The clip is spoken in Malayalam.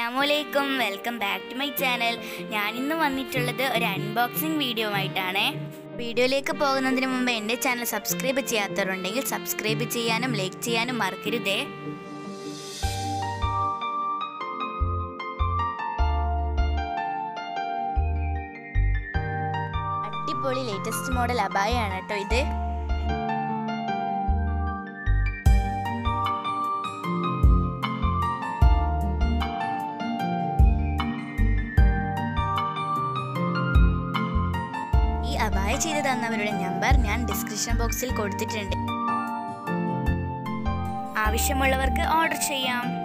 അസ്സാമലൈക്കും welcome back to my channel ഞാൻ ഇന്ന് വന്നിട്ടുള്ളത് ഒരു അൺബോക്സിംഗ് വീഡിയോ ആയിട്ടാണ് വീഡിയോയിലേക്ക് പോകുന്നതിന് മുമ്പ് എൻ്റെ ചാനൽ സബ്സ്ക്രൈബ് ചെയ്യാത്തവരുണ്ടെങ്കിൽ സബ്സ്ക്രൈബ് ചെയ്യാനും ലൈക്ക് ചെയ്യാനും മറക്കരുതേ അടിപൊളി ലേറ്റസ്റ്റ് മോഡൽ അബായാണ് കേട്ടോ ഇത് ഈ അബായ ചെയ്തു തന്നവരുടെ നമ്പർ ഞാൻ ഡിസ്ക്രിപ്ഷൻ ബോക്സിൽ കൊടുത്തിട്ടുണ്ട് ആവശ്യമുള്ളവർക്ക് ഓർഡർ ചെയ്യാം